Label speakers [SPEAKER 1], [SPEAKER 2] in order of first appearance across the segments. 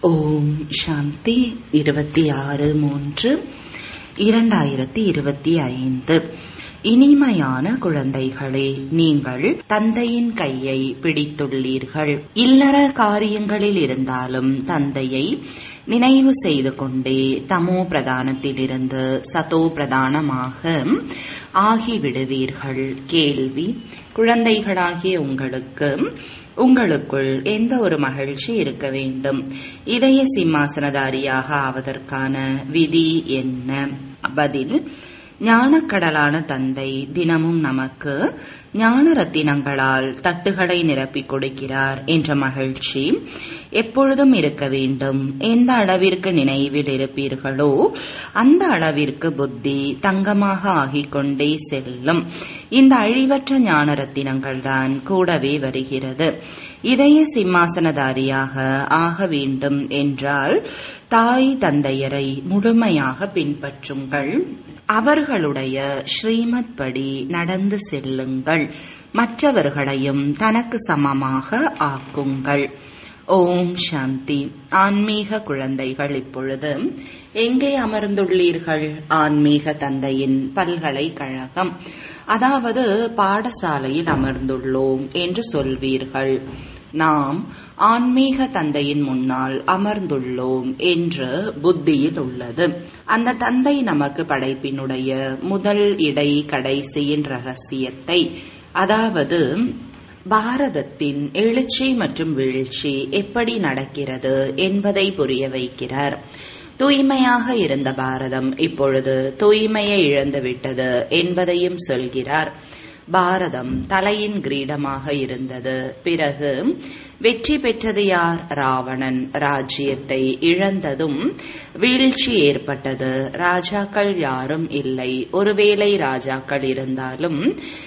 [SPEAKER 1] ஓம் சாந்தி இருபத்தி ஆறு மூன்று இரண்டாயிரத்தி இருபத்தி ஐந்து இனிமையான குழந்தைகளே நீங்கள் தந்தையின் கையை பிடித்துள்ளீர்கள் இல்லற காரியங்களில் இருந்தாலும் தந்தையை நினைவு செய்து கொண்டே தமோ பிரதானத்திலிருந்து சதோ பிரதானமாக ஆகிவிடுவீர்கள் கேள்வி குழந்தைகளாகிய உங்களுக்கு உங்களுக்குள் எந்த ஒரு மகிழ்ச்சி இருக்க வேண்டும் இதய சிம்மாசனதாரியாக ஆவதற்கான விதி என்ன பதில் ஞானக்கடலான தந்தை தினமும் நமக்கு ஞான ரத்தினங்களால் தட்டுகளை நிரப்பிக் கொடுக்கிறார் என்ற மகிழ்ச்சி எப்பொழுதும் இருக்க வேண்டும் எந்த அளவிற்கு நினைவில் இருப்பீர்களோ அந்த அளவிற்கு புத்தி தங்கமாக ஆகிக் கொண்டே செல்லும் இந்த அழிவற்ற ஞான ரத்தினங்கள் தான் கூடவே வருகிறது இதய சிம்மாசனதாரியாக ஆக வேண்டும் என்றால் தாய் தந்தையரை முழுமையாக பின்பற்றுங்கள் அவர்களுடைய ஸ்ரீமத் படி நடந்து செல்லுங்கள் மற்றவர்களையும் தனக்கு சமமாக ஆக்குங்கள் ஓம் சாந்தி ஆன்மீக குழந்தைகள் இப்பொழுது எங்கே அமர்ந்துள்ளீர்கள் ஆன்மீக தந்தையின் பல்கலைக்கழகம் அதாவது பாடசாலையில் அமர்ந்துள்ளோம் என்று சொல்வீர்கள் நாம் ஆன்மீக தந்தையின் முன்னால் அமர்ந்துள்ளோம் என்று புத்தியில் உள்ளது அந்த தந்தை நமக்கு படைப்பினுடைய முதல் இடை கடைசியின் ரகசியத்தை அதாவது பாரதத்தின் எழுச்சி மற்றும் வீழ்ச்சி எப்படி நடக்கிறது என்பதை புரிய வைக்கிறார் தூய்மையாக இருந்த பாரதம் இப்பொழுது தூய்மையை இழந்துவிட்டது என்பதையும் சொல்கிறார் பாரதம் தலையின் கிரீடமாக இருந்தது பிறகு வெற்றி பெற்றது யார் ராவணன் ராஜ்யத்தை இழந்ததும் வீழ்ச்சி ஏற்பட்டது ராஜாக்கள் யாரும் இல்லை ஒருவேளை ராஜாக்கள் இருந்தாலும்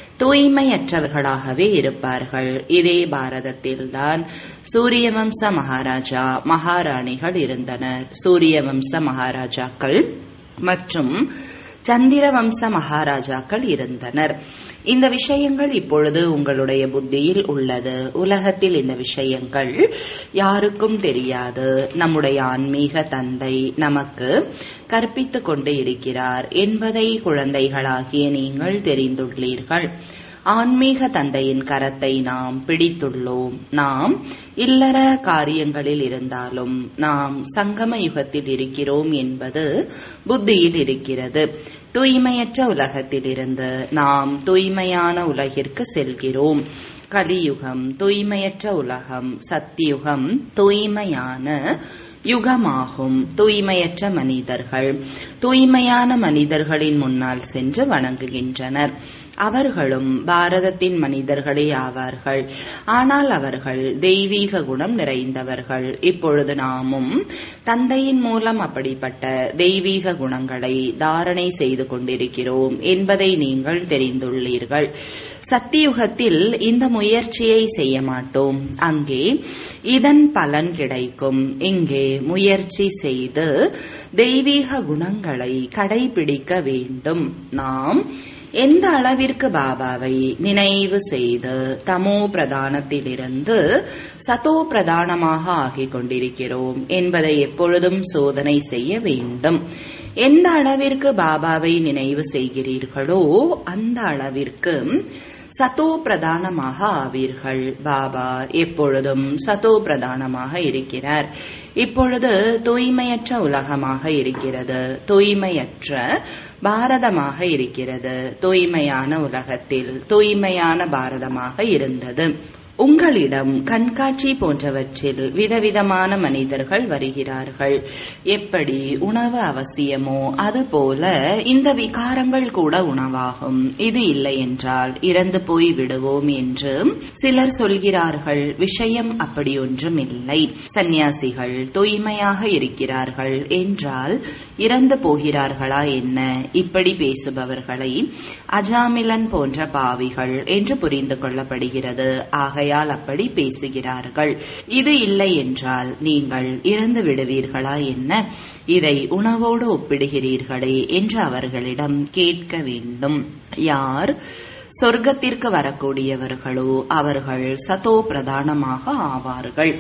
[SPEAKER 1] தூய்மையற்றவர்களாகவே இருப்பார்கள் இதே பாரதத்தில்தான் சூரியவம்ச மகாராஜா மகாராணிகள் இருந்தனர் சூரியவம்ச மகாராஜாக்கள் மற்றும் சந்திரவம்ச மகாராஜாக்கள் இருந்தனர் இந்த விஷயங்கள் இப்பொழுது உங்களுடைய புத்தியில் உள்ளது உலகத்தில் இந்த விஷயங்கள் யாருக்கும் தெரியாது நம்முடைய ஆன்மீக தந்தை நமக்கு கற்பித்துக் கொண்டு இருக்கிறார் என்பதை குழந்தைகளாகிய நீங்கள் தெரிந்துள்ளீர்கள் ஆன்மீக தந்தையின் கரத்தை நாம் பிடித்துள்ளோம் நாம் இல்லற காரியங்களில் இருந்தாலும் நாம் சங்கம யுகத்தில் இருக்கிறோம் என்பது புத்தியில் இருக்கிறது தூய்மையற்ற உலகத்திலிருந்து நாம் தூய்மையான உலகிற்கு செல்கிறோம் கலியுகம் தூய்மையற்ற உலகம் சத்தியுகம் தூய்மையான யுகமாகும் தூய்மையற்ற மனிதர்கள் தூய்மையான மனிதர்களின் முன்னால் சென்று வணங்குகின்றனர் அவர்களும் பாரதத்தின் மனிதர்களே ஆவார்கள் ஆனால் அவர்கள் தெய்வீக குணம் நிறைந்தவர்கள் இப்பொழுது நாமும் தந்தையின் மூலம் அப்படிப்பட்ட தெய்வீக குணங்களை தாரணை செய்து கொண்டிருக்கிறோம் என்பதை நீங்கள் தெரிந்துள்ளீர்கள் சத்தியுகத்தில் இந்த முயற்சியை செய்ய மாட்டோம் அங்கே இதன் பலன் கிடைக்கும் இங்கே முயற்சி செய்து தெய்வீக குணங்களை கடைபிடிக்க வேண்டும் நாம் எந்த அளவிற்கு பாபாவை நினைவு செய்து தமோ பிரதானத்திலிருந்து சதோ பிரதானமாக ஆகிக் கொண்டிருக்கிறோம் என்பதை எப்பொழுதும் சோதனை செய்ய வேண்டும் எந்த அளவிற்கு பாபாவை நினைவு செய்கிறீர்களோ அந்த அளவிற்கு சதோ பிரதானமாக ஆவீர்கள் பாபா எப்பொழுதும் சதோ பிரதானமாக இருக்கிறார் இப்பொழுது தூய்மையற்ற உலகமாக இருக்கிறது தூய்மையற்ற பாரதமாக இருக்கிறது தூய்மையான உலகத்தில் தூய்மையான பாரதமாக இருந்தது உங்களிடம் கண்காட்சி போன்றவற்றில் விதவிதமான மனிதர்கள் வருகிறார்கள் எப்படி உணவு அவசியமோ அதுபோல இந்த விகாரங்கள் கூட உணவாகும் இது இல்லை என்றால் இறந்து போய் விடுவோம் என்று சிலர் சொல்கிறார்கள் விஷயம் அப்படி ஒன்றும் இல்லை சந்நியாசிகள் தூய்மையாக இருக்கிறார்கள் என்றால் இறந்து போகிறார்களா என்ன இப்படி பேசுபவர்களை அஜாமிலன் போன்ற பாவிகள் என்று புரிந்து கொள்ளப்படுகிறது ஆக ஆகையால் அப்படி பேசுகிறார்கள் இது இல்லை என்றால் நீங்கள் இறந்து விடுவீர்களா என்ன இதை உணவோடு ஒப்பிடுகிறீர்களே என்று அவர்களிடம் கேட்க வேண்டும் யார் சொர்க்கத்திற்கு வரக்கூடியவர்களோ அவர்கள் சதோ பிரதானமாக ஆவார்கள்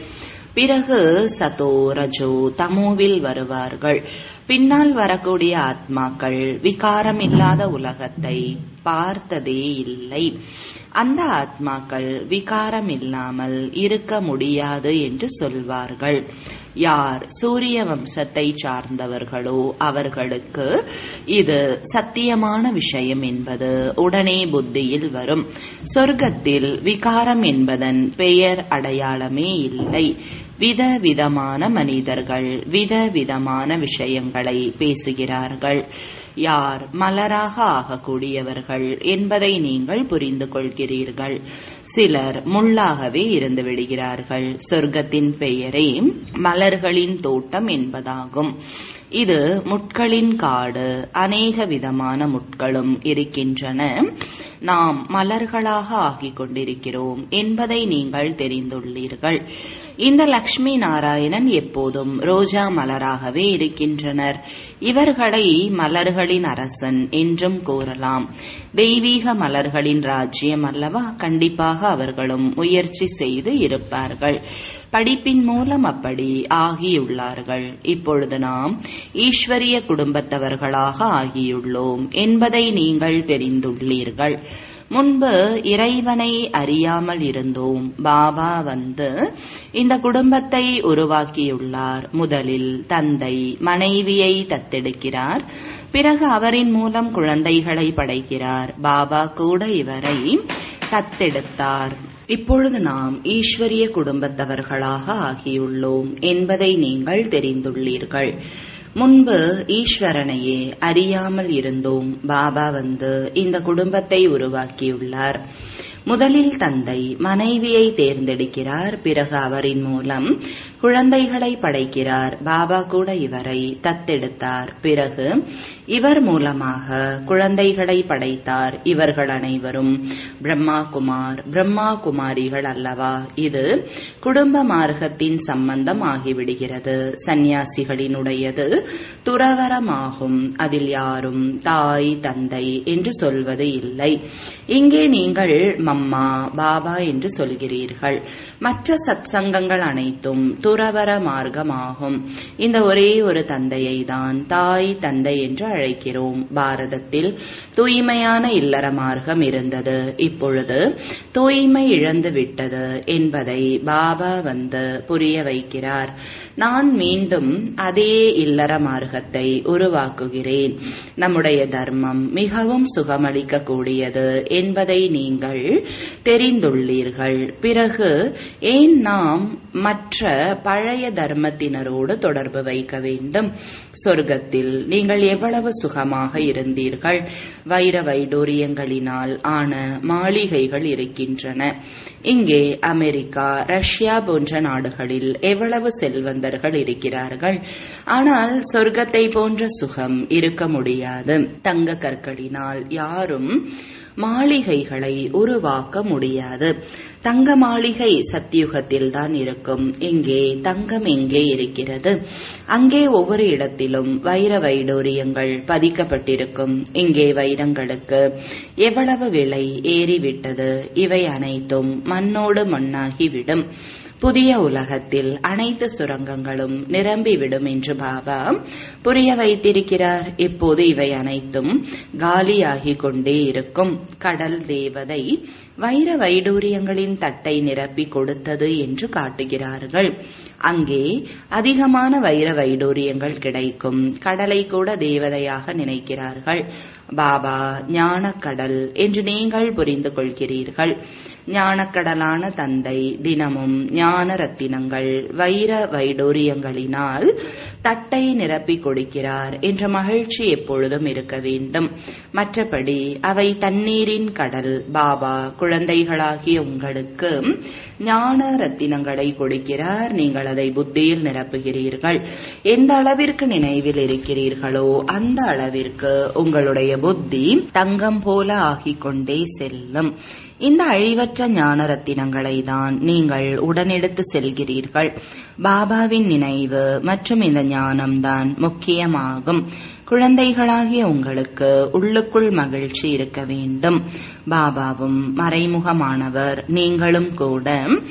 [SPEAKER 1] பிறகு சதோ ரஜோ தமோவில் வருவார்கள் பின்னால் வரக்கூடிய ஆத்மாக்கள் விகாரம் இல்லாத உலகத்தை பார்த்ததே இல்லை அந்த ஆத்மாக்கள் விகாரம் இல்லாமல் இருக்க முடியாது என்று சொல்வார்கள் யார் சூரிய வம்சத்தை சார்ந்தவர்களோ அவர்களுக்கு இது சத்தியமான விஷயம் என்பது உடனே புத்தியில் வரும் சொர்க்கத்தில் விகாரம் என்பதன் பெயர் அடையாளமே இல்லை விதவிதமான மனிதர்கள் விதவிதமான விஷயங்களை பேசுகிறார்கள் யார் மலராக ஆகக்கூடியவர்கள் என்பதை நீங்கள் புரிந்து கொள்கிறீர்கள் சிலர் முள்ளாகவே இருந்து விடுகிறார்கள் சொர்க்கத்தின் பெயரே மலர்களின் தோட்டம் என்பதாகும் இது முட்களின் காடு அநேக விதமான முட்களும் இருக்கின்றன நாம் மலர்களாக ஆகிக் கொண்டிருக்கிறோம் என்பதை நீங்கள் தெரிந்துள்ளீர்கள் இந்த லக்ஷ்மி நாராயணன் எப்போதும் ரோஜா மலராகவே இருக்கின்றனர் இவர்களை மலர்களின் அரசன் என்றும் கூறலாம் தெய்வீக மலர்களின் ராஜ்யம் அல்லவா கண்டிப்பாக அவர்களும் முயற்சி செய்து இருப்பார்கள் படிப்பின் மூலம் அப்படி ஆகியுள்ளார்கள் இப்பொழுது நாம் ஈஸ்வரிய குடும்பத்தவர்களாக ஆகியுள்ளோம் என்பதை நீங்கள் தெரிந்துள்ளீர்கள் முன்பு இறைவனை அறியாமல் இருந்தோம் பாபா வந்து இந்த குடும்பத்தை உருவாக்கியுள்ளார் முதலில் தந்தை மனைவியை தத்தெடுக்கிறார் பிறகு அவரின் மூலம் குழந்தைகளை படைக்கிறார் பாபா கூட இவரை தத்தெடுத்தார் இப்பொழுது நாம் ஈஸ்வரிய குடும்பத்தவர்களாக ஆகியுள்ளோம் என்பதை நீங்கள் தெரிந்துள்ளீர்கள் முன்பு ஈஸ்வரனையே அறியாமல் இருந்தோம் பாபா வந்து இந்த குடும்பத்தை உருவாக்கியுள்ளார் முதலில் தந்தை மனைவியை தேர்ந்தெடுக்கிறார் பிறகு அவரின் மூலம் குழந்தைகளை படைக்கிறார் பாபா கூட இவரை தத்தெடுத்தார் பிறகு இவர் மூலமாக குழந்தைகளை படைத்தார் இவர்கள் அனைவரும் பிரம்மா குமார் பிரம்மா குமாரிகள் அல்லவா இது குடும்ப மார்க்கத்தின் சம்பந்தம் ஆகிவிடுகிறது சந்நியாசிகளினுடையது துறவரமாகும் அதில் யாரும் தாய் தந்தை என்று சொல்வது இல்லை இங்கே நீங்கள் மம்மா பாபா என்று சொல்கிறீர்கள் மற்ற சத்சங்கங்கள் அனைத்தும் துறவர மார்க்கமாகும் இந்த ஒரே ஒரு தந்தையை தான் தாய் தந்தை என்று அழைக்கிறோம் பாரதத்தில் தூய்மையான இல்லற மார்க்கம் இருந்தது இப்பொழுது தூய்மை இழந்து விட்டது என்பதை பாபா வந்து புரிய வைக்கிறார் நான் மீண்டும் அதே இல்லற மார்க்கத்தை உருவாக்குகிறேன் நம்முடைய தர்மம் மிகவும் சுகமளிக்க கூடியது என்பதை நீங்கள் தெரிந்துள்ளீர்கள் பிறகு ஏன் நாம் மற்ற பழைய தர்மத்தினரோடு தொடர்பு வைக்க வேண்டும் சொர்க்கத்தில் நீங்கள் எவ்வளவு சுகமாக இருந்தீர்கள் வைர வைடூரியங்களினால் ஆன மாளிகைகள் இருக்கின்றன இங்கே அமெரிக்கா ரஷ்யா போன்ற நாடுகளில் எவ்வளவு செல்வந்தர்கள் இருக்கிறார்கள் ஆனால் சொர்க்கத்தை போன்ற சுகம் இருக்க முடியாது தங்க கற்களினால் யாரும் மாளிகைகளை உருவாக்க முடியாது தங்க மாளிகை சத்தியுகத்தில் தான் இருக்கும் இங்கே தங்கம் எங்கே இருக்கிறது அங்கே ஒவ்வொரு இடத்திலும் வைர வைடூரியங்கள் பதிக்கப்பட்டிருக்கும் இங்கே வைரங்களுக்கு எவ்வளவு விலை ஏறிவிட்டது இவை அனைத்தும் மண்ணோடு மண்ணாகிவிடும் புதிய உலகத்தில் அனைத்து சுரங்கங்களும் நிரம்பிவிடும் என்று பாபா புரிய வைத்திருக்கிறார் இப்போது இவை அனைத்தும் காலியாகிக் கொண்டே இருக்கும் கடல் தேவதை வைர வைடூரியங்களின் தட்டை நிரப்பி கொடுத்தது என்று காட்டுகிறார்கள் அங்கே அதிகமான வைர வைடூரியங்கள் கிடைக்கும் கடலை கூட தேவதையாக நினைக்கிறார்கள் பாபா ஞானக்கடல் என்று நீங்கள் புரிந்து கொள்கிறீர்கள் ஞானக்கடலான தந்தை தினமும் ஞான ரத்தினங்கள் வைர வைடூரியங்களினால் தட்டை நிரப்பி கொடுக்கிறார் என்ற மகிழ்ச்சி எப்பொழுதும் இருக்க வேண்டும் மற்றபடி அவை தண்ணீரின் கடல் பாபா குழந்தைகளாகிய உங்களுக்கு ஞான ரத்தினங்களை கொடுக்கிறார் நீங்கள் அதை புத்தியில் நிரப்புகிறீர்கள் எந்த அளவிற்கு நினைவில் இருக்கிறீர்களோ அந்த அளவிற்கு உங்களுடைய புத்தி தங்கம் போல ஆகிக் கொண்டே செல்லும் இந்த அழிவற்ற ஞான ரத்தினங்களை தான் நீங்கள் உடனெடுத்து செல்கிறீர்கள் பாபாவின் நினைவு மற்றும் இந்த ஞானம்தான் முக்கியமாகும் குழந்தைகளாகிய உங்களுக்கு உள்ளுக்குள் மகிழ்ச்சி இருக்க வேண்டும் பாபாவும் மறைமுகமானவர் நீங்களும் கூட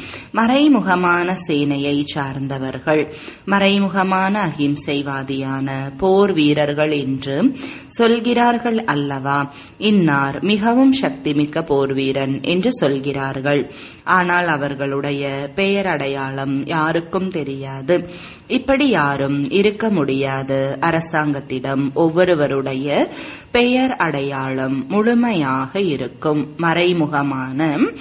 [SPEAKER 1] மறைமுகமான சேனையை சார்ந்தவர்கள் மறைமுகமான அகிம்சைவாதியான போர் வீரர்கள் என்று சொல்கிறார்கள் அல்லவா இன்னார் மிகவும் சக்திமிக்க போர் வீரன் என்று சொல்கிறார்கள் ஆனால் அவர்களுடைய பெயர் அடையாளம் யாருக்கும் தெரியாது இப்படி யாரும் இருக்க முடியாது அரசாங்கத்திடம் ஒவ்வொருவருடைய பெயர் அடையாளம் முழுமையாக இருக்கும் மறைமுகமான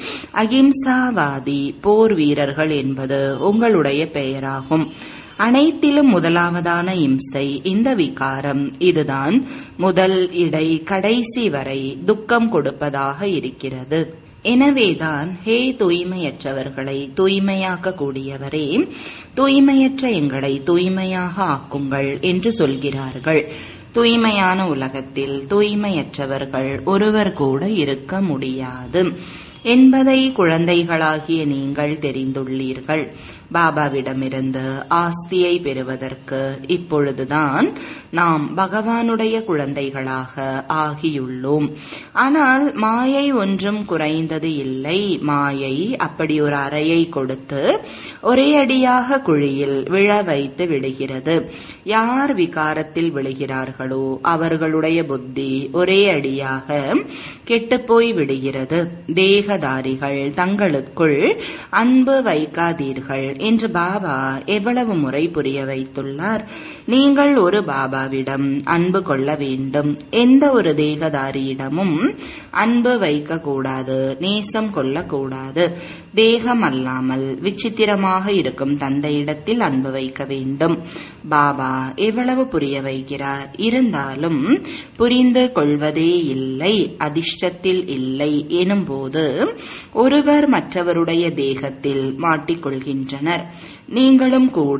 [SPEAKER 1] அகிம்சாவாதி போர் வீரர்கள் என்பது உங்களுடைய பெயராகும் அனைத்திலும் முதலாவதான இம்சை இந்த விகாரம் இதுதான் முதல் இடை கடைசி வரை துக்கம் கொடுப்பதாக இருக்கிறது எனவேதான் ஹே தூய்மையற்றவர்களை தூய்மையாக்க கூடியவரே தூய்மையற்ற எங்களை தூய்மையாக ஆக்குங்கள் என்று சொல்கிறார்கள் தூய்மையான உலகத்தில் தூய்மையற்றவர்கள் ஒருவர் கூட இருக்க முடியாது என்பதை குழந்தைகளாகிய நீங்கள் தெரிந்துள்ளீர்கள் பாபாவிடமிருந்து ஆஸ்தியை பெறுவதற்கு இப்பொழுதுதான் நாம் பகவானுடைய குழந்தைகளாக ஆகியுள்ளோம் ஆனால் மாயை ஒன்றும் குறைந்தது இல்லை மாயை அப்படி ஒரு அறையை கொடுத்து ஒரே அடியாக குழியில் விழ வைத்து விடுகிறது யார் விகாரத்தில் விழுகிறார்களோ அவர்களுடைய புத்தி ஒரே அடியாக கெட்டுப்போய் விடுகிறது தேகதாரிகள் தங்களுக்குள் அன்பு வைக்காதீர்கள் என்று பாபா எவ்வளவு முறை புரிய வைத்துள்ளார் நீங்கள் ஒரு பாபாவிடம் அன்பு கொள்ள வேண்டும் எந்த ஒரு தேகதாரியிடமும் அன்பு வைக்கக்கூடாது நேசம் கொள்ளக்கூடாது தேகம் அல்லாமல் விசித்திரமாக இருக்கும் தந்தையிடத்தில் அன்பு வைக்க வேண்டும் பாபா எவ்வளவு புரிய வைக்கிறார் இருந்தாலும் புரிந்து கொள்வதே இல்லை அதிர்ஷ்டத்தில் இல்லை எனும்போது ஒருவர் மற்றவருடைய தேகத்தில் மாட்டிக்கொள்கின்றனர் நீங்களும் கூட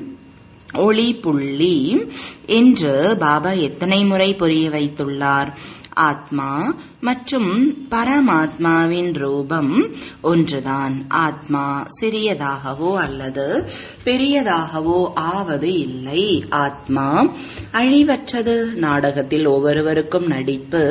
[SPEAKER 1] ஒளி புள்ளி என்று பாபா எத்தனை முறை புரிய வைத்துள்ளார் ஆத்மா மற்றும் பரமாத்மாவின் ரூபம் ஒன்றுதான் ஆத்மா சிறியதாகவோ அல்லது பெரியதாகவோ ஆவது இல்லை ஆத்மா அழிவற்றது நாடகத்தில் ஒவ்வொருவருக்கும் நடிப்பு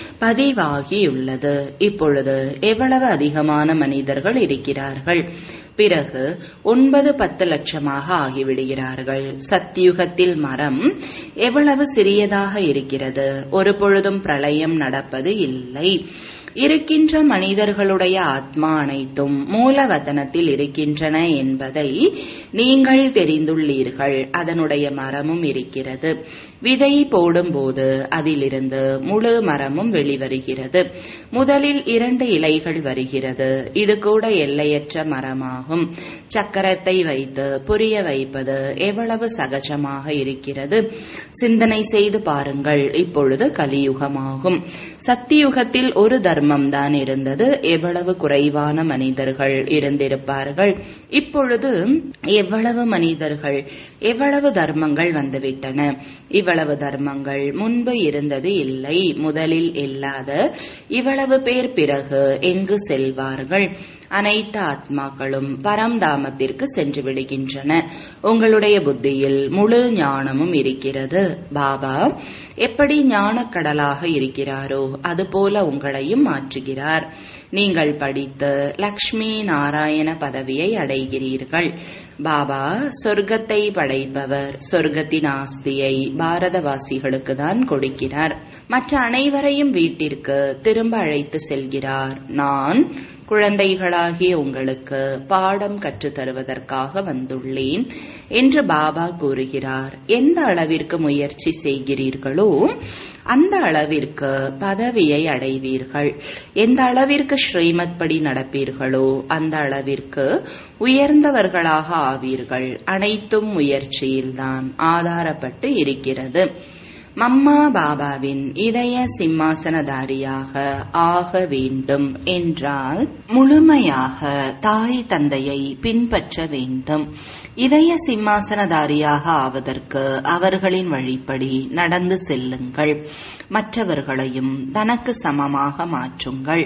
[SPEAKER 1] பதிவாகியுள்ளது இப்பொழுது எவ்வளவு அதிகமான மனிதர்கள் இருக்கிறார்கள் பிறகு ஒன்பது பத்து லட்சமாக ஆகிவிடுகிறார்கள் சத்தியுகத்தில் மரம் எவ்வளவு சிறியதாக இருக்கிறது ஒரு பொழுதும் பிரளயம் நடப்பது இல்லை இருக்கின்ற மனிதர்களுடைய ஆத்மா அனைத்தும் மூலவதனத்தில் இருக்கின்றன என்பதை நீங்கள் தெரிந்துள்ளீர்கள் அதனுடைய மரமும் இருக்கிறது விதை போடும்போது அதிலிருந்து முழு மரமும் வெளிவருகிறது முதலில் இரண்டு இலைகள் வருகிறது இது கூட எல்லையற்ற மரமாகும் சக்கரத்தை வைத்து புரிய வைப்பது எவ்வளவு சகஜமாக இருக்கிறது சிந்தனை செய்து பாருங்கள் இப்பொழுது கலியுகமாகும் சத்தியுகத்தில் ஒரு தர்மம் தான் இருந்தது எவ்வளவு குறைவான மனிதர்கள் இருந்திருப்பார்கள் இப்பொழுது எவ்வளவு மனிதர்கள் எவ்வளவு தர்மங்கள் வந்துவிட்டன இவ்வளவு தர்மங்கள் முன்பு இருந்தது இல்லை முதலில் இல்லாத இவ்வளவு பேர் பிறகு எங்கு செல்வார்கள் அனைத்து ஆத்மாக்களும் பரம்தாமத்திற்கு சென்று விடுகின்றன உங்களுடைய புத்தியில் முழு ஞானமும் இருக்கிறது பாபா எப்படி ஞானக்கடலாக இருக்கிறாரோ அதுபோல உங்களையும் மாற்றுகிறார் நீங்கள் படித்து லக்ஷ்மி நாராயண பதவியை அடைகிறீர்கள் பாபா சொர்க்கத்தை படைப்பவர் சொர்க்கத்தின் ஆஸ்தியை பாரதவாசிகளுக்கு தான் கொடுக்கிறார் மற்ற அனைவரையும் வீட்டிற்கு திரும்ப அழைத்து செல்கிறார் நான் குழந்தைகளாகிய உங்களுக்கு பாடம் கற்றுத் தருவதற்காக வந்துள்ளேன் என்று பாபா கூறுகிறார் எந்த அளவிற்கு முயற்சி செய்கிறீர்களோ அந்த அளவிற்கு பதவியை அடைவீர்கள் எந்த அளவிற்கு ஸ்ரீமத் படி நடப்பீர்களோ அந்த அளவிற்கு உயர்ந்தவர்களாக ஆவீர்கள் அனைத்தும் முயற்சியில்தான் ஆதாரப்பட்டு இருக்கிறது மம்மா பாபாவின் இதய சிம்மாசனதாரியாக ஆக வேண்டும் என்றால் முழுமையாக தாய் தந்தையை பின்பற்ற வேண்டும் இதய சிம்மாசனதாரியாக ஆவதற்கு அவர்களின் வழிப்படி நடந்து செல்லுங்கள் மற்றவர்களையும் தனக்கு சமமாக மாற்றுங்கள்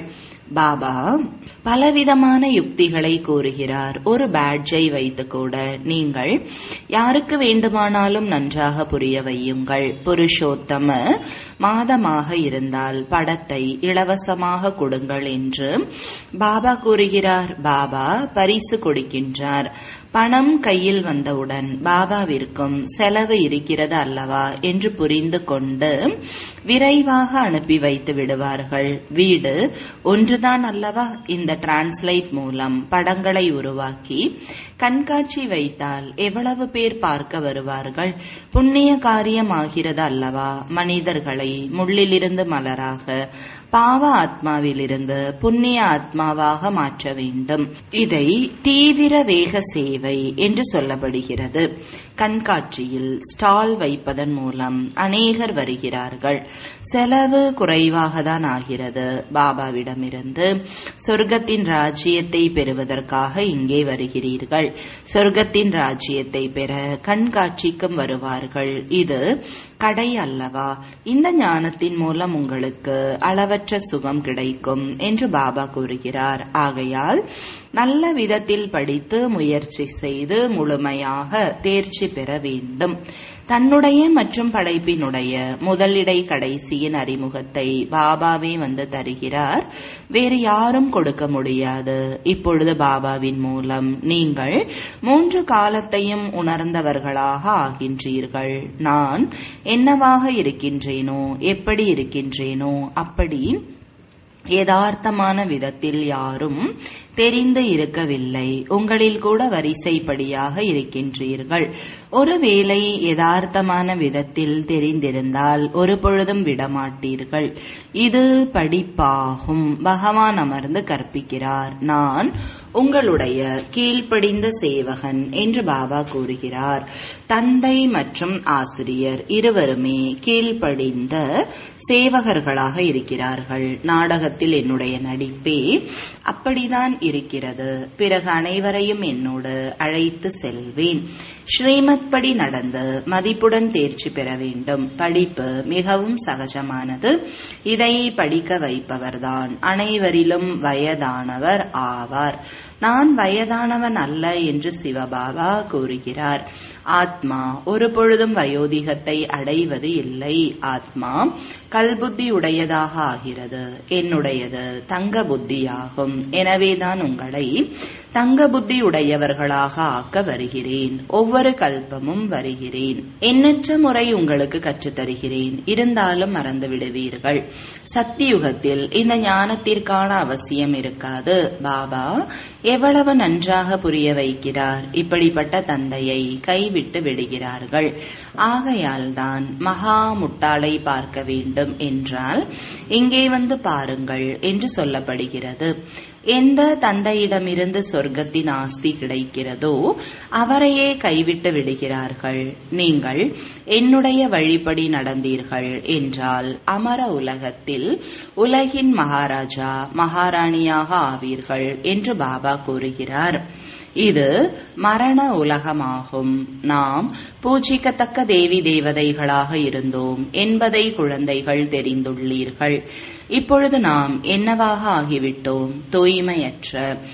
[SPEAKER 1] பாபா பலவிதமான யுக்திகளை கூறுகிறார் ஒரு பேட்ஜை வைத்து கூட நீங்கள் யாருக்கு வேண்டுமானாலும் நன்றாக புரிய வையுங்கள் புருஷோத்தம மாதமாக இருந்தால் படத்தை இலவசமாக கொடுங்கள் என்று பாபா கூறுகிறார் பாபா பரிசு கொடுக்கின்றார் பணம் கையில் வந்தவுடன் பாபாவிற்கும் செலவு இருக்கிறது அல்லவா என்று புரிந்து கொண்டு விரைவாக அனுப்பி வைத்து விடுவார்கள் வீடு ஒன்றுதான் அல்லவா இந்த டிரான்ஸ்லேட் மூலம் படங்களை உருவாக்கி கண்காட்சி வைத்தால் எவ்வளவு பேர் பார்க்க வருவார்கள் புண்ணிய காரியம் ஆகிறது அல்லவா மனிதர்களை முள்ளிலிருந்து மலராக பாவ ஆத்மாவிலிருந்து புண்ணிய ஆத்மாவாக மாற்ற வேண்டும் இதை தீவிர வேக சேவை என்று சொல்லப்படுகிறது கண்காட்சியில் ஸ்டால் வைப்பதன் மூலம் அநேகர் வருகிறார்கள் செலவு குறைவாக தான் ஆகிறது பாபாவிடமிருந்து சொர்க்கத்தின் ராஜ்யத்தை பெறுவதற்காக இங்கே வருகிறீர்கள் சொர்க்கத்தின் ராஜ்யத்தை பெற கண்காட்சிக்கும் வருவார்கள் இது கடை அல்லவா இந்த ஞானத்தின் மூலம் உங்களுக்கு அளவற்ற சுகம் கிடைக்கும் என்று பாபா கூறுகிறார் ஆகையால் நல்ல விதத்தில் படித்து முயற்சி செய்து முழுமையாக தேர்ச்சி பெற வேண்டும் தன்னுடைய மற்றும் படைப்பினுடைய முதலிடை கடைசியின் அறிமுகத்தை பாபாவே வந்து தருகிறார் வேறு யாரும் கொடுக்க முடியாது இப்பொழுது பாபாவின் மூலம் நீங்கள் மூன்று காலத்தையும் உணர்ந்தவர்களாக ஆகின்றீர்கள் நான் என்னவாக இருக்கின்றேனோ எப்படி இருக்கின்றேனோ அப்படி யதார்த்தமான விதத்தில் யாரும் தெரிந்து இருக்கவில்லை உங்களில் கூட வரிசைப்படியாக இருக்கின்றீர்கள் ஒருவேளை யதார்த்தமான விதத்தில் தெரிந்திருந்தால் ஒரு பொழுதும் விடமாட்டீர்கள் இது படிப்பாகும் பகவான் அமர்ந்து கற்பிக்கிறார் நான் உங்களுடைய கீழ்ப்படிந்த சேவகன் என்று பாபா கூறுகிறார் தந்தை மற்றும் ஆசிரியர் இருவருமே கீழ்ப்படிந்த சேவகர்களாக இருக்கிறார்கள் நாடகத்தில் என்னுடைய நடிப்பே அப்படிதான் இருக்கிறது பிறகு அனைவரையும் என்னோடு அழைத்து செல்வேன் ஸ்ரீமத் படி நடந்து மதிப்புடன் தேர்ச்சி பெற வேண்டும் படிப்பு மிகவும் சகஜமானது இதை படிக்க வைப்பவர்தான் அனைவரிலும் வயதானவர் ஆவார் நான் வயதானவன் அல்ல என்று சிவபாபா கூறுகிறார் ஆத்மா ஒரு பொழுதும் வயோதிகத்தை அடைவது இல்லை ஆத்மா கல்புத்தி உடையதாக ஆகிறது என்னுடையது தங்க புத்தியாகும் எனவேதான் உங்களை தங்க புத்தி உடையவர்களாக ஆக்க வருகிறேன் ஒவ்வொரு கல்பமும் வருகிறேன் எண்ணற்ற முறை உங்களுக்கு கற்றுத்தருகிறேன் இருந்தாலும் மறந்து விடுவீர்கள் சத்தியுகத்தில் இந்த ஞானத்திற்கான அவசியம் இருக்காது பாபா எவ்வளவு நன்றாக புரிய வைக்கிறார் இப்படிப்பட்ட தந்தையை கைவிட்டு விடுகிறார்கள் ஆகையால் தான் மகா முட்டாளை பார்க்க வேண்டும் என்றால் இங்கே வந்து பாருங்கள் என்று சொல்லப்படுகிறது எந்த தந்தையிடமிருந்து சொர்க்கத்தின் ஆஸ்தி கிடைக்கிறதோ அவரையே கைவிட்டு விடுகிறார்கள் நீங்கள் என்னுடைய வழிபடி நடந்தீர்கள் என்றால் அமர உலகத்தில் உலகின் மகாராஜா மகாராணியாக ஆவீர்கள் என்று பாபா கூறுகிறார் இது மரண உலகமாகும் நாம் பூஜிக்கத்தக்க தேவி தேவதைகளாக இருந்தோம் என்பதை குழந்தைகள் தெரிந்துள்ளீர்கள் இப்பொழுது நாம் என்னவாக ஆகிவிட்டோம் தூய்மையற்ற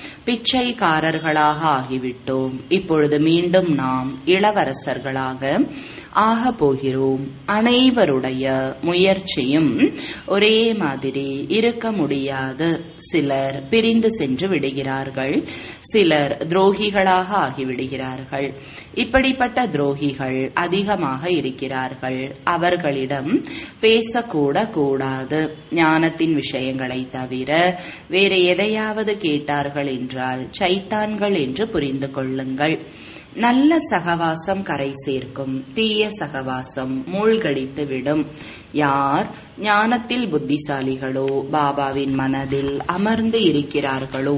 [SPEAKER 1] பிச்சைக்காரர்களாக ஆகிவிட்டோம் இப்பொழுது மீண்டும் நாம் இளவரசர்களாக ஆக போகிறோம் அனைவருடைய முயற்சியும் ஒரே மாதிரி இருக்க முடியாது சிலர் பிரிந்து சென்று விடுகிறார்கள் சிலர் துரோகிகளாக ஆகிவிடுகிறார்கள் இப்படிப்பட்ட துரோகிகள் அதிகமாக இருக்கிறார்கள் அவர்களிடம் பேசக்கூட கூடாது ஞானத்தின் விஷயங்களை தவிர வேற எதையாவது கேட்டார்கள் என்றால் சைத்தான்கள் என்று புரிந்து கொள்ளுங்கள் நல்ல சகவாசம் கரை சேர்க்கும் தீய சகவாசம் மூழ்கடித்து விடும் யார் ஞானத்தில் புத்திசாலிகளோ பாபாவின் மனதில் அமர்ந்து இருக்கிறார்களோ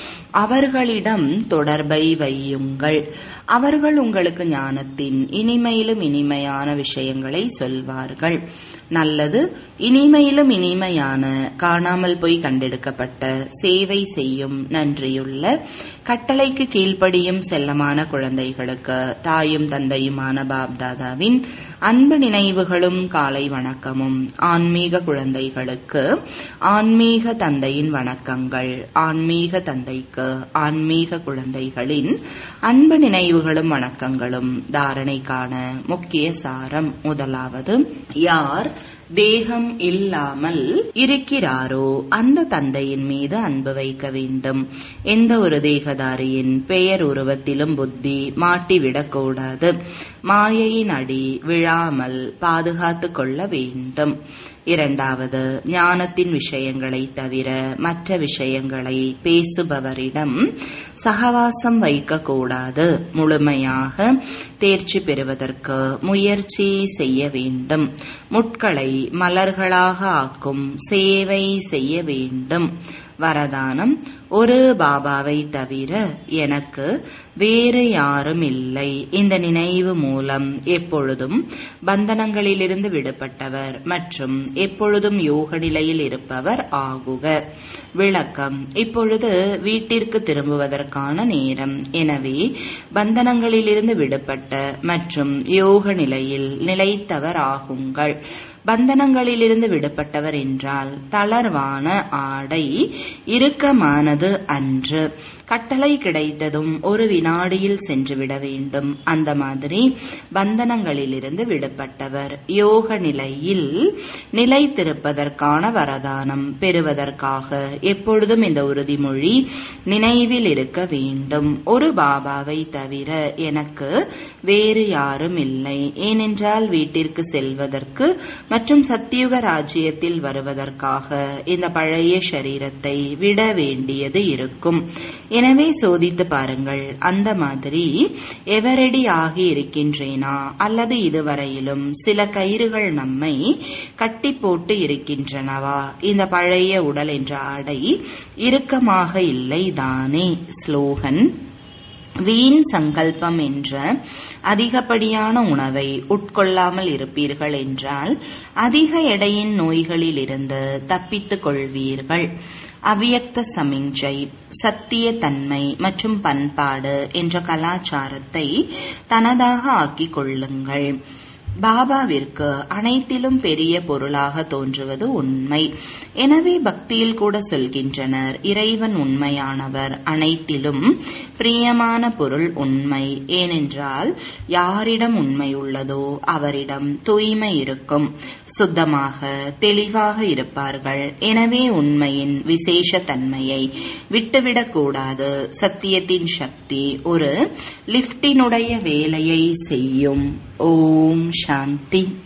[SPEAKER 1] அவர்களிடம் தொடர்பை வையுங்கள் அவர்கள் உங்களுக்கு ஞானத்தின் இனிமையிலும் இனிமையான விஷயங்களை சொல்வார்கள் நல்லது இனிமையிலும் இனிமையான காணாமல் போய் கண்டெடுக்கப்பட்ட சேவை செய்யும் நன்றியுள்ள கட்டளைக்கு கீழ்ப்படியும் செல்லமான குழந்தைகளுக்கு தாயும் தந்தையுமான பாப்தாதாவின் அன்பு நினைவுகளும் காலை வணக்கம் வணக்கமும் ஆன்மீக குழந்தைகளுக்கு ஆன்மீக தந்தையின் வணக்கங்கள் ஆன்மீக தந்தைக்கு ஆன்மீக குழந்தைகளின் அன்பு நினைவுகளும் வணக்கங்களும் தாரணைக்கான முக்கிய சாரம் முதலாவது யார் தேகம் இல்லாமல் இருக்கிறாரோ அந்த தந்தையின் மீது அன்பு வைக்க வேண்டும் எந்த ஒரு தேகதாரியின் பெயர் உருவத்திலும் புத்தி மாட்டிவிடக்கூடாது மாயையின் அடி விழாமல் பாதுகாத்து கொள்ள வேண்டும் இரண்டாவது ஞானத்தின் விஷயங்களை தவிர மற்ற விஷயங்களை பேசுபவரிடம் சகவாசம் வைக்கக்கூடாது முழுமையாக தேர்ச்சி பெறுவதற்கு முயற்சி செய்ய வேண்டும் முட்களை மலர்களாக ஆக்கும் சேவை செய்ய வேண்டும் வரதானம் ஒரு பாபாவை தவிர எனக்கு வேறு யாரும் இல்லை இந்த நினைவு மூலம் எப்பொழுதும் பந்தனங்களிலிருந்து விடுபட்டவர் மற்றும் எப்பொழுதும் யோக நிலையில் இருப்பவர் ஆகுக விளக்கம் இப்பொழுது வீட்டிற்கு திரும்புவதற்கான நேரம் எனவே பந்தனங்களிலிருந்து விடுபட்ட மற்றும் யோக நிலையில் நிலைத்தவர் ஆகுங்கள் பந்தனங்களிலிருந்து விடுபட்டவர் என்றால் தளர்வான ஆடை இறுக்கமானது அன்று கட்டளை கிடைத்ததும் ஒரு வினாடியில் சென்றுவிட வேண்டும் அந்த மாதிரி பந்தனங்களிலிருந்து விடுபட்டவர் யோக நிலையில் நிலைத்திருப்பதற்கான வரதானம் பெறுவதற்காக எப்பொழுதும் இந்த உறுதிமொழி நினைவில் இருக்க வேண்டும் ஒரு பாபாவை தவிர எனக்கு வேறு யாரும் இல்லை ஏனென்றால் வீட்டிற்கு செல்வதற்கு மற்றும் சத்தியுக ராஜ்யத்தில் வருவதற்காக இந்த பழைய சரீரத்தை விட வேண்டியது இருக்கும் எனவே சோதித்து பாருங்கள் அந்த மாதிரி எவரடி ஆகி இருக்கின்றேனா அல்லது இதுவரையிலும் சில கயிறுகள் நம்மை கட்டி போட்டு இருக்கின்றனவா இந்த பழைய உடல் என்ற ஆடை இறுக்கமாக இல்லை தானே ஸ்லோகன் வீண் சங்கல்பம் என்ற அதிகப்படியான உணவை உட்கொள்ளாமல் இருப்பீர்கள் என்றால் அதிக எடையின் நோய்களிலிருந்து தப்பித்துக் கொள்வீர்கள் அவ்வியக்த சமிஞ்சை சத்திய தன்மை மற்றும் பண்பாடு என்ற கலாச்சாரத்தை தனதாக ஆக்கிக் கொள்ளுங்கள் பாபாவிற்கு அனைத்திலும் பெரிய பொருளாக தோன்றுவது உண்மை எனவே பக்தியில் கூட சொல்கின்றனர் இறைவன் உண்மையானவர் அனைத்திலும் பிரியமான பொருள் உண்மை ஏனென்றால் யாரிடம் உண்மை உள்ளதோ அவரிடம் தூய்மை இருக்கும் சுத்தமாக தெளிவாக இருப்பார்கள் எனவே உண்மையின் விசேஷ தன்மையை விட்டுவிடக்கூடாது சத்தியத்தின் சக்தி ஒரு லிப்டினுடைய வேலையை செய்யும் ஓம் சாந்தி